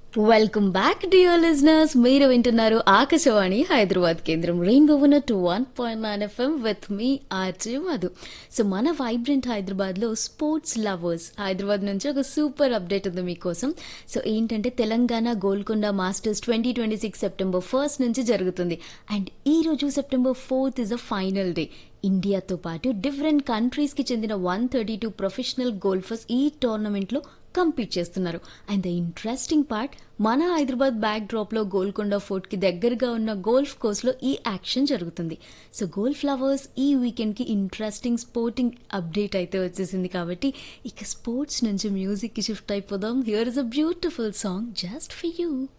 welcome back dear listeners మీరు వింటున్నారు ఆకాశవాణి హైదరాబాద్ కేంద్రం రెయిన్బో ఉన్న two one point nine FM with మీ ఆర్జే మధు సో మన వైబ్రెంట్ హైదరాబాద్లో స్పోర్ట్స్ లవర్స్ హైదరాబాద్ నుంచి ఒక సూపర్ అప్డేట్ ఉంది మీకోసం సో ఏంటంటే Telangana Golconda masters twenty twenty six September first నుంచి జరుగుతుంది అండ్ ఈ రోజు September fourth is a final day ఇండియాతో పాటు డిఫరెంట్ కంట్రీస్కి చెందిన one thirty two professional golfers ఈ టోర్నమెంట్లో కంపీట్ చేస్తున్నారు అండ్ ద ఇంట్రెస్టింగ్ పార్ట్ మన హైదరాబాద్ బ్యాక్ డ్రాప్లో గోల్కొండ ఫోర్ట్కి దగ్గరగా ఉన్న గోల్ఫ్ కోర్స్లో ఈ యాక్షన్ జరుగుతుంది సో గోల్ఫ్ లవర్స్ ఈ వీకెండ్కి ఇంట్రెస్టింగ్ స్పోర్టింగ్ అప్డేట్ అయితే వచ్చేసింది కాబట్టి ఇక స్పోర్ట్స్ నుంచి మ్యూజిక్కి షిఫ్ట్ అయిపోదాం here is a beautiful song just for you